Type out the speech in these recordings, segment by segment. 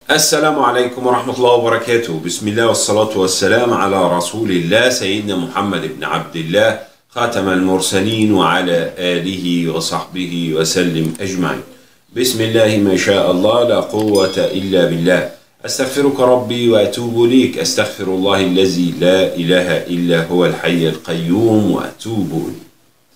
السلام عليكم ورحمة الله وبركاته بسم الله والصلاة والسلام على رسول الله سيدنا محمد بن عبد الله خاتم المرسلين وعلى آله وصحبه وسلم أجمعين بسم الله ما شاء الله لا قوة إلا بالله أستغفرك ربي وأتوب إليك أستغفر الله الذي لا إله إلا هو الحي القيوم وأتوب إليه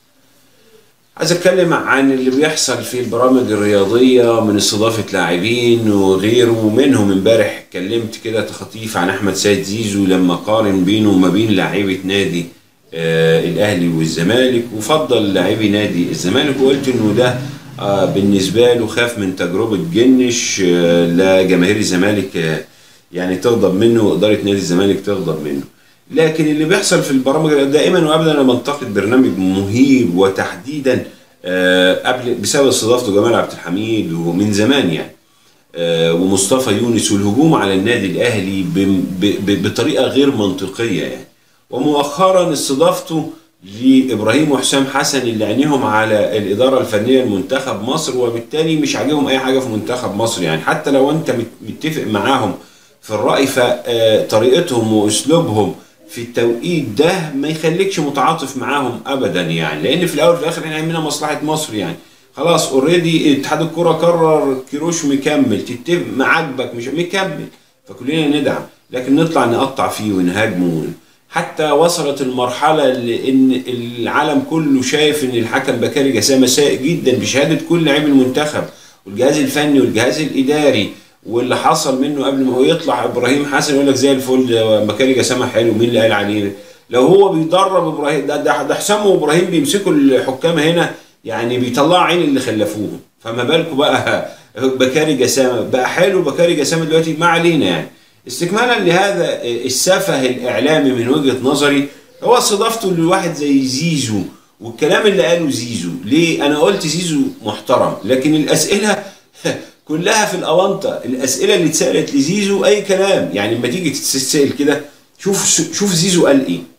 عايز اتكلم عن اللي بيحصل في البرامج الرياضيه من استضافه لاعبين وغيره ومنهم امبارح اتكلمت كده تخطيف عن احمد سيد زيزو لما قارن بينه وما بين لاعيبه نادي آه الاهلي والزمالك وفضل لاعبي نادي الزمالك وقلت انه ده آه بالنسبه له خاف من تجربه جنش آه لجماهير الزمالك آه يعني تغضب منه واداره نادي الزمالك تغضب منه لكن اللي بيحصل في البرامج دائما وابدا انا بنتقد برنامج مهيب وتحديدا آه قبل بسبب استضافته جمال عبد الحميد ومن زمان يعني آه ومصطفى يونس والهجوم على النادي الاهلي بطريقه غير منطقيه يعني ومؤخرا استضافته لابراهيم وحسام حسن اللي عينيهم على الاداره الفنيه لمنتخب مصر وبالتالي مش عاجبهم اي حاجه في منتخب مصر يعني حتى لو انت متفق معاهم في الراي فطريقتهم واسلوبهم في التوقيت ده ما يخليكش متعاطف معاهم ابدا يعني لان في الاول وفي الاخر احنا عندنا مصلحه مصر يعني خلاص اوريدي اتحاد الكره قرر كيروش مكمل تتفق عاجبك مش مكمل فكلنا ندعم لكن نطلع نقطع فيه ونهاجمه حتى وصلت المرحله لان العالم كله شايف ان الحكم بكاري جسامه سيء جدا بشهاده كل لاعبي المنتخب والجهاز الفني والجهاز الاداري واللي حصل منه قبل ما هو يطلع ابراهيم حسن يقول لك زي الفل مكاري جسامه حلو مين اللي قال عليه لو هو بيدرب ابراهيم ده ده, ده حسام وابراهيم بيمسكوا الحكام هنا يعني بيطلعوا عين اللي خلفوهم فما بالكم بقى بكاري جسامه بقى حلو بكاري جسامه دلوقتي ما علينا يعني استكمالا لهذا السفه الاعلامي من وجهه نظري هو استضافته لواحد زي زيزو والكلام اللي قاله زيزو ليه انا قلت زيزو محترم لكن الاسئله كلها في الاونطه الاسئله اللي اتسالت لزيزو اي كلام يعني لما تيجي تتسال كده شوف شوف زيزو قال ايه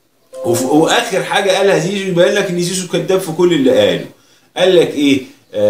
واخر حاجه قالها زيزو يبين لك ان زيزو كذاب في كل اللي قاله قال لك ايه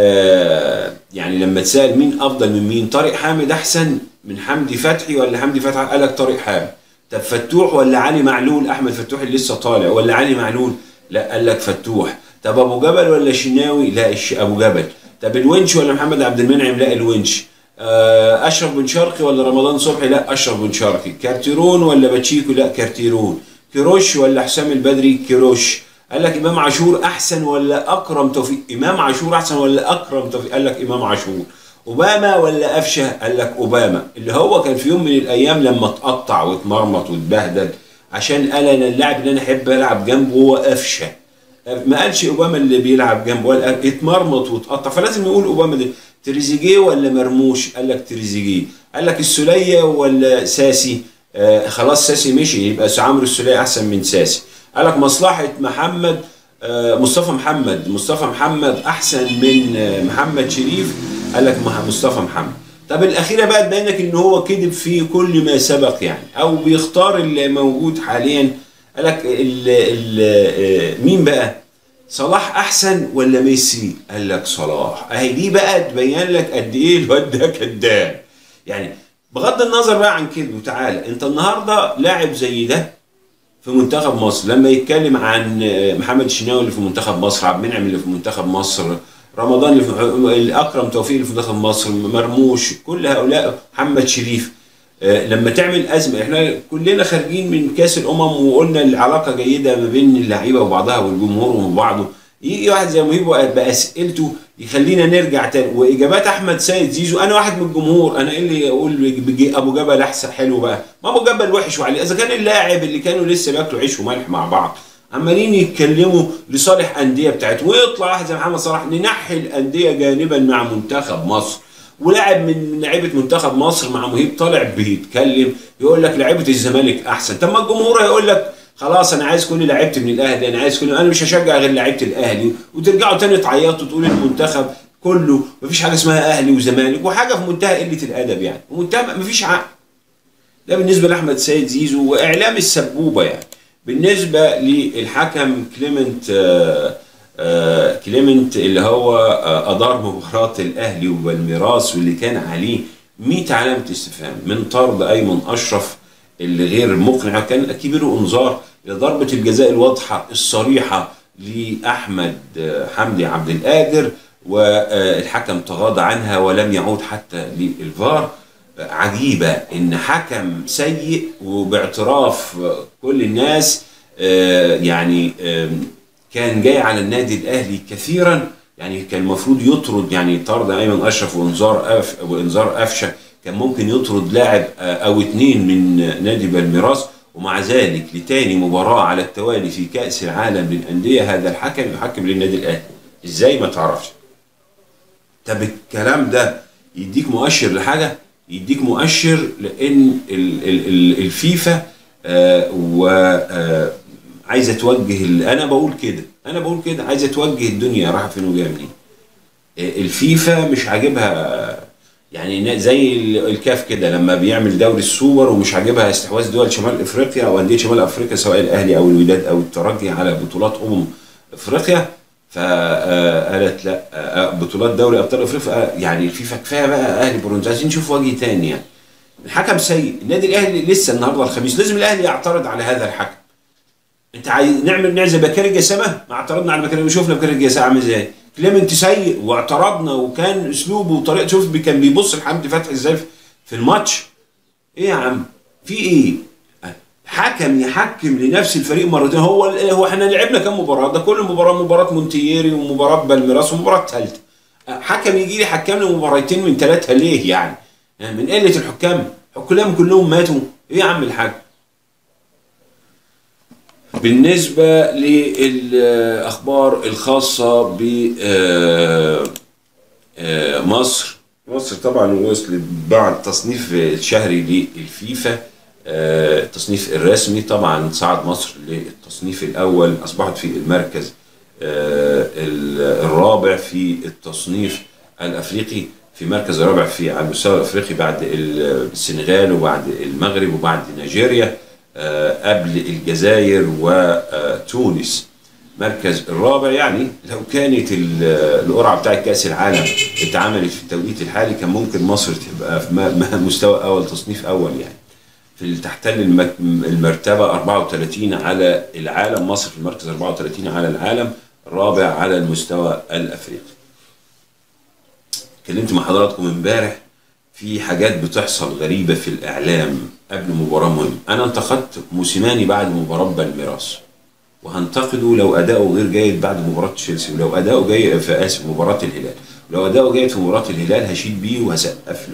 آه يعني لما تسال مين افضل من مين طارق حامد احسن من حمدي فتحي ولا حمدي فتحي قال لك طارق حامد طب فتوح ولا علي معلول احمد فتوح اللي لسه طالع ولا علي معلول لا قال لك فتوح طب ابو جبل ولا شناوي لا ابو جبل طب الونش ولا محمد عبد المنعم لا الونش اشرف بن شرقي ولا رمضان صبحي لا اشرف بن شرقي كارتيرون ولا باتشيكو لا كارتيرون كيروش ولا حسام البدري كيروش قال لك امام عاشور احسن ولا اكرم توفيق امام عاشور احسن ولا اكرم توفيق قال لك امام عاشور اوباما ولا قفشه قال لك اوباما اللي هو كان في يوم من الايام لما اتقطع واتمرمط واتبهدل عشان قال انا اللاعب اللي انا احب العب جنبه هو قفشه ما قالش اوباما اللي بيلعب جنبه قال اتمرمط واتقطع فلازم نقول اوباما ده تريزيجيه ولا مرموش قال لك تريزيجيه قال لك السوليه ولا ساسي آه خلاص ساسي مشي يبقى عمرو السوليه احسن من ساسي قال لك مصلحه محمد آه مصطفى محمد مصطفى محمد احسن من آه محمد شريف قال لك مصطفى محمد طب الاخيره بقى تبين لك ان هو كذب في كل ما سبق يعني او بيختار اللي موجود حاليا قال لك ال ال مين بقى صلاح احسن ولا ميسي قال لك صلاح اهي دي بقى تبين لك قد ايه الواد ده كذاب يعني بغض النظر بقى عن كده وتعالى انت النهارده لاعب زي ده في منتخب مصر لما يتكلم عن محمد الشناوي اللي في منتخب مصر عبد المنعم اللي في منتخب مصر رمضان اللي في الاكرم توفيق اللي في منتخب مصر مرموش كل هؤلاء محمد شريف لما تعمل ازمه احنا كلنا خارجين من كاس الامم وقلنا العلاقه جيده ما بين اللعيبه وبعضها والجمهور وبعضه يجي واحد زي مهيب باسئلته يخلينا نرجع تاني واجابات احمد سيد زيزو انا واحد من الجمهور انا ايه اللي اقول ابو جبل احسن حلو بقى ما ابو جبل وحش وعليه اذا كان اللاعب اللي كانوا لسه بياكلوا عيش وملح مع بعض عمالين يتكلموا لصالح انديه بتاعتهم ويطلع واحد زي محمد صلاح ننحي الانديه جانبا مع منتخب مصر ولاعب من لعيبه منتخب مصر مع مهيب طالع بيتكلم يقول لك لعيبه الزمالك احسن طب ما الجمهور هيقول لك خلاص انا عايز كل لعيبتي من الاهلي انا عايز كل انا مش هشجع غير لعيبه الاهلي وترجعوا تاني تعيطوا تقولوا المنتخب كله مفيش حاجه اسمها اهلي وزمالك وحاجه في منتهى قله الادب يعني ومنتهى مفيش عقل ده بالنسبه لاحمد سيد زيزو واعلام السبوبه يعني بالنسبه للحكم كليمنت آآ كليمنت اللي هو ادار مباراه الاهلي والميراث واللي كان عليه 100 علامه استفهام من طرد ايمن اشرف اللي غير مقنع كان كبير انذار لضربه الجزاء الواضحه الصريحه لاحمد حمدي عبد القادر والحكم تغاضى عنها ولم يعود حتى للفار عجيبه ان حكم سيء وباعتراف كل الناس آه، يعني آم، كان جاي على النادي الاهلي كثيرا يعني كان المفروض يطرد يعني طرد ايمن اشرف وانذار أف وانذار قفشه كان ممكن يطرد لاعب آه، او اتنين من نادي بالميراس ومع ذلك لتاني مباراه على التوالي في كاس العالم للانديه هذا الحكم يحكم للنادي الاهلي ازاي ما تعرفش طب الكلام ده يديك مؤشر لحاجه يديك مؤشر لان ال- ال- ال- الفيفا آه، و آه، عايزه توجه ال- انا بقول كده انا بقول كده عايزه توجه الدنيا رايحه فين وجايه منين آه، الفيفا مش عاجبها يعني نا- زي ال- الكاف كده لما بيعمل دوري السوبر ومش عاجبها استحواذ دول شمال افريقيا او انديه شمال افريقيا سواء الاهلي او الوداد او الترجي على بطولات امم افريقيا فقالت لا آه، بطولات دوري ابطال افريقيا آه، يعني الفيفا كفايه بقى اهلي بيراميدز عايزين نشوف وجه تاني يعني الحكم سيء النادي الاهلي لسه النهارده الخميس لازم الاهلي يعترض على هذا الحكم انت عايز نعمل نعزل بكاري جسامه ما اعترضنا على بكاري وشفنا بكاري جسامه عامل ازاي كليمنت سيء واعترضنا وكان اسلوبه وطريقه شوف بي- كان بيبص لحمدي فتحي ازاي في- في الماتش ايه يا عم في ايه حكم يحكم لنفس الفريق مرتين هو هو احنا لعبنا كام مباراه ده كل مباراه مباراه مونتييري ومباراه بالميراس ومباراه ثالثه حكم يجي لي حكم لي مباراتين من ثلاثه ليه يعني من قله الحكام حكام كلهم ماتوا ايه يا عم الحاج بالنسبة للأخبار الخاصة ب آه، آه، مصر مصر طبعا وصلت بعد التصنيف الشهري للفيفا آه، التصنيف الرسمي طبعا صعد مصر للتصنيف الأول أصبحت في المركز آه، ال- الرابع في التصنيف الأفريقي في مركز الرابع في على المستوى الأفريقي بعد ال- السنغال وبعد المغرب وبعد نيجيريا آه، قبل الجزائر وتونس مركز الرابع يعني لو كانت ال- القرعه بتاعت كاس العالم اتعملت في التوقيت الحالي كان ممكن مصر تبقى في م- م- مستوى اول تصنيف اول يعني في تحتل المك- المرتبه 34 على العالم مصر في المركز 34 على العالم الرابع على المستوى الافريقي كلمت مع حضراتكم امبارح في حاجات بتحصل غريبه في الاعلام قبل مباراه مهمه انا انتقدت موسيماني بعد مباراه بالميراس وهنتقده لو اداؤه غير جيد بعد مباراه تشيلسي ولو اداؤه جيد في اسف مباراه الهلال ولو اداؤه جيد في مباراه الهلال هشيد بيه وهسقف له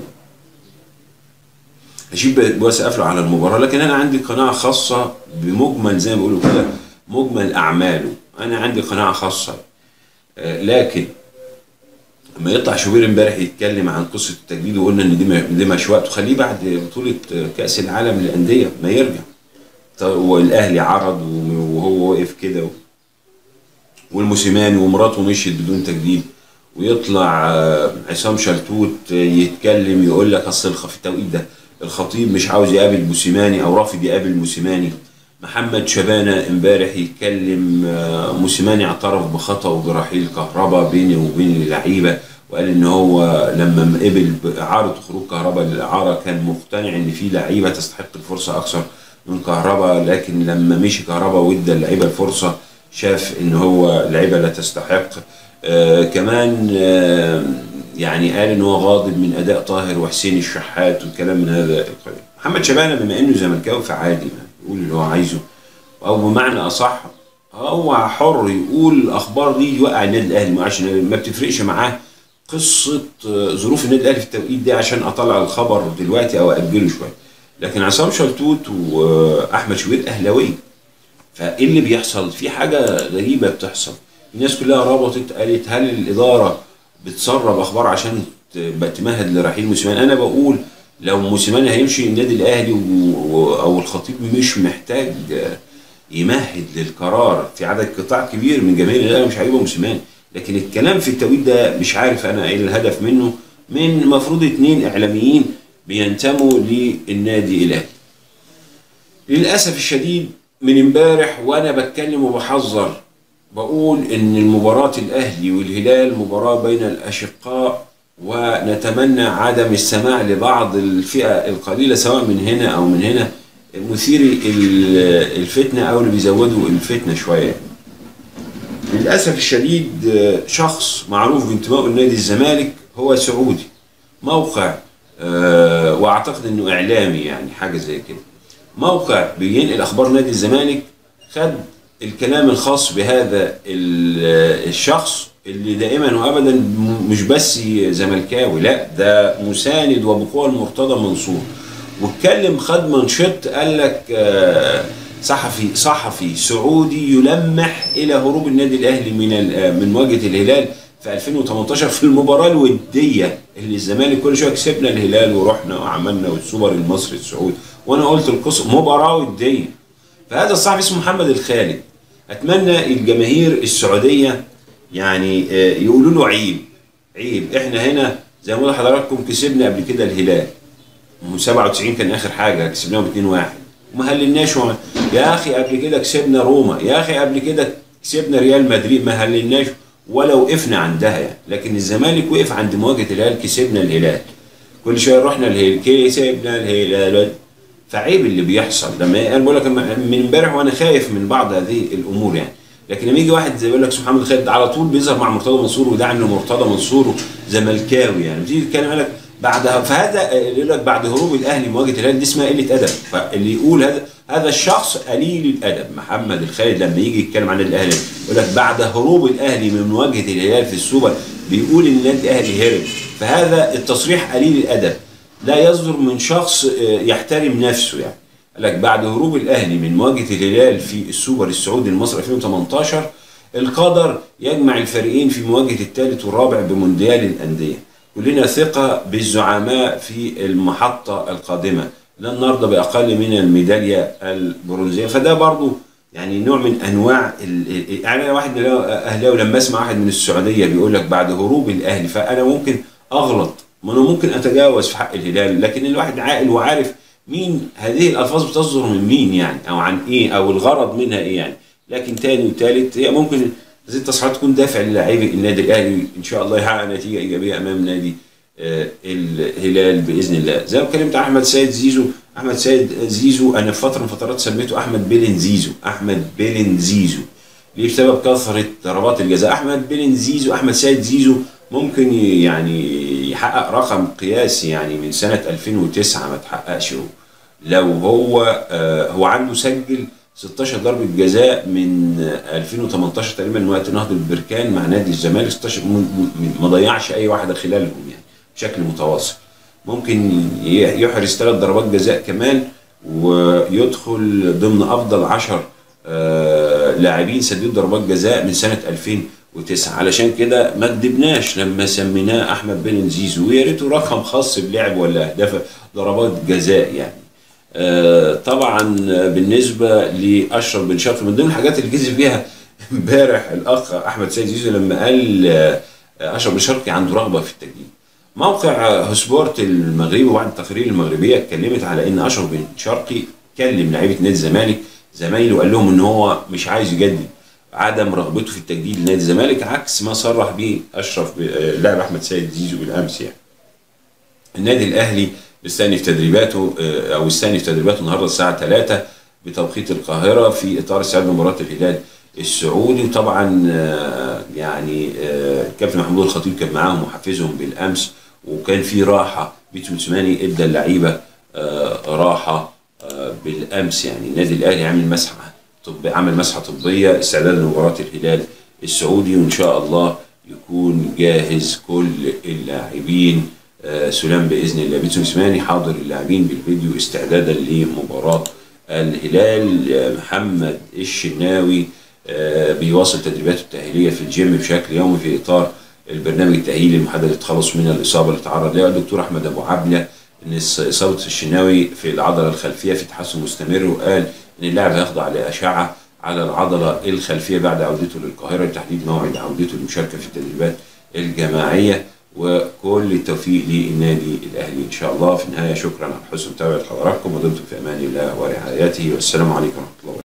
هشيد بيه وهسقف له على المباراه لكن انا عندي قناعه خاصه بمجمل زي ما بيقولوا كده مجمل اعماله انا عندي قناعه خاصه آه، لكن لما يطلع شوبير امبارح يتكلم عن قصه التجديد وقلنا ان دي ما- دي مش وقته خليه بعد بطوله كاس العالم للانديه ما يرجع طب والاهلي عرض وهو واقف كده والموسيماني ومراته مشيت بدون تجديد ويطلع آه، عصام شلتوت آه، يتكلم يقول لك اصل الخ- في التوقيت ده الخطيب مش عاوز يقابل موسيماني او رافض يقابل موسيماني محمد شبانه امبارح يتكلم آه، موسيماني اعترف بخطأه برحيل كهربا بيني وبين اللعيبه وقال ان هو لما قبل باعاره خروج كهربا للاعاره كان مقتنع ان في لعيبه تستحق الفرصه اكثر من كهربا لكن لما مشي كهربا وادى اللعيبه الفرصه شاف ان هو لعيبه لا تستحق آه كمان آه يعني قال ان هو غاضب من اداء طاهر وحسين الشحات والكلام من هذا القبيل محمد شبانه بما انه زملكاوي فعادي يعني يقول اللي هو عايزه او بمعنى اصح هو حر يقول الاخبار دي يوقع النادي الاهلي ما عشان ما بتفرقش معاه قصه آه، ظروف النادي الاهلي في التوقيت ده عشان اطلع الخبر دلوقتي او اجله شويه لكن عصام شلتوت واحمد شوبير اهلاويه فايه اللي بيحصل في حاجه غريبه بتحصل الناس كلها ربطت قالت هل الاداره بتسرب اخبار عشان ت- تمهد لرحيل موسيماني انا بقول لو موسيماني هيمشي النادي الاهلي و- و- او الخطيب مش محتاج آه، يمهد للقرار في عدد قطاع كبير من جماهير الاهلي مش هيبقى موسيماني لكن الكلام في التوقيت ده مش عارف انا ايه الهدف منه من مفروض اتنين اعلاميين بينتموا للنادي الاهلي للاسف الشديد من امبارح وانا بتكلم وبحذر بقول ان المباراة الاهلي والهلال مباراة بين الاشقاء ونتمنى عدم السماع لبعض الفئة القليلة سواء من هنا أو من هنا مثيري ال- الفتنة أو اللي بيزودوا الفتنة شوية للأسف الشديد آه، شخص معروف بانتمائه لنادي الزمالك هو سعودي موقع آه، واعتقد انه اعلامي يعني حاجه زي كده موقع بينقل اخبار نادي الزمالك خد الكلام الخاص بهذا ال- الشخص اللي دائما وابدا م- مش بس زملكاوي لا ده مساند وبقوه المرتضى منصور واتكلم خد منشط قال لك آه، صحفي صحفي سعودي يلمح الى هروب النادي الاهلي من ال- من مواجهه الهلال في 2018 في المباراه الوديه اللي الزمالك كل شويه كسبنا الهلال ورحنا وعملنا والسوبر المصري السعودي وانا قلت القصه مباراه وديه فهذا الصحفي اسمه محمد الخالد اتمنى الجماهير السعوديه يعني آه، يقولوا له عيب عيب احنا هنا زي ما بقول لحضراتكم كسبنا قبل كده الهلال و 97 كان اخر حاجه كسبناهم 2 1 وما هللناش وما- يا اخي قبل كده كسبنا روما يا اخي قبل كده كسبنا ريال مدريد ما هللناش ولا وقفنا عندها يعني لكن الزمالك وقف عند مواجهه الهلال كسبنا الهلال كل شويه رحنا الهلال كسبنا الهلال فعيب اللي بيحصل لما انا بقول لك من امبارح وانا خايف من بعض هذه الامور يعني لكن لما يجي واحد زي يقول لك سبحان الله خالد على طول بيظهر مع مرتضى منصور وداعم لمرتضى منصور زملكاوي يعني بتيجي تتكلم يقول لك بعد فهذا اللي يقول لك بعد هروب الاهلي مواجهه الهلال دي اسمها قله ادب فاللي يقول هذا هذا الشخص قليل الادب محمد الخالد لما يجي يتكلم عن الاهلي يقول لك بعد هروب الاهلي من مواجهه الهلال في السوبر بيقول ان النادي الاهلي هرب فهذا التصريح قليل الادب لا يصدر من شخص آه، يحترم نفسه يعني قال لك بعد هروب الاهلي من مواجهه الهلال في السوبر السعودي المصري 2018 القدر يجمع الفريقين في مواجهه الثالث والرابع بمونديال الانديه كلنا ثقه بالزعماء في المحطه القادمه لا النهارده باقل من الميداليه البرونزيه فده برضو يعني نوع من انواع ال- ال- يعني أنا واحد من اهلاوي لما اسمع واحد من السعوديه بيقول لك بعد هروب الاهلي فانا ممكن اغلط ما انا ممكن اتجاوز في حق الهلال لكن الواحد عاقل وعارف مين هذه الالفاظ بتصدر من مين يعني او عن ايه او الغرض منها ايه يعني لكن تاني وتالت هي ممكن هذه التصريحات تكون دافع للاعبي النادي الاهلي ان شاء الله يحقق نتيجه ايجابيه امام نادي آه، الهلال باذن الله زي ما اتكلمت عن احمد سيد زيزو احمد سيد زيزو انا في فتره من فترات سميته احمد بيلين زيزو احمد بيلين زيزو ليه بسبب كثره ضربات الجزاء احمد بيلين زيزو احمد سيد زيزو ممكن ي- يعني يحقق رقم قياسي يعني من سنه 2009 ما تحققش هو لو هو آه، هو عنده سجل 16 ضربة جزاء من آه، 2018 تقريبا من وقت نهضة البركان مع نادي الزمالك 16 م- م- ما ضيعش أي واحدة خلالهم يعني بشكل متواصل ممكن ي- يحرز ثلاث ضربات جزاء كمان ويدخل ضمن أفضل 10 آه، لاعبين سددوا ضربات جزاء من سنة 2009 علشان كده ما كدبناش لما سميناه أحمد بن زيزو ويا ريته رقم خاص بلعب ولا أهداف ضربات جزاء يعني آه، طبعا بالنسبه لاشرف بن شرقي من ضمن الحاجات اللي كذب بيها امبارح الاخ احمد سيد زيزو لما قال آه، اشرف بن شرقي عنده رغبه في التجديد. موقع آه، هوسبورت المغربي وبعد التقارير المغربيه اتكلمت على ان اشرف بن شرقي كلم لعيبه نادي الزمالك زمايله قال لهم ان هو مش عايز يجدد عدم رغبته في التجديد لنادي الزمالك عكس ما صرح به اشرف ب- آه، اللاعب احمد سيد زيزو بالامس يعني. النادي الاهلي استأنف تدريباته آه، او استأنف تدريباته النهارده الساعه 3 بتوقيت القاهره في اطار استعداد مباراه الهلال السعودي وطبعا آه، يعني آه، الكابتن محمود الخطيب كان معاهم وحفزهم بالامس وكان في راحه بيتسو موسيماني ادى اللعيبه آه، راحه آه، بالامس يعني النادي الاهلي عامل مسحه طب عمل مسحه طبيه استعدادا لمباراه الهلال السعودي وان شاء الله يكون جاهز كل اللاعبين آه، سلام باذن الله بيتسو موسيماني حاضر اللاعبين بالفيديو استعدادا لمباراه الهلال آه، محمد الشناوي آه، بيواصل تدريباته التاهيليه في الجيم بشكل يومي في اطار البرنامج التاهيلي المحدد للتخلص من الاصابه اللي تعرض لها الدكتور احمد ابو عبله ان الص- اصابه الشناوي في العضله الخلفيه في تحسن مستمر وقال ان اللاعب هيخضع لاشعه على العضله الخلفيه بعد عودته للقاهره لتحديد موعد عودته للمشاركه في التدريبات الجماعيه وكل التوفيق للنادي الاهلي ان شاء الله في النهايه شكرا على حسن متابعه حضراتكم ودمتم في امان الله ورعايته والسلام عليكم ورحمه الله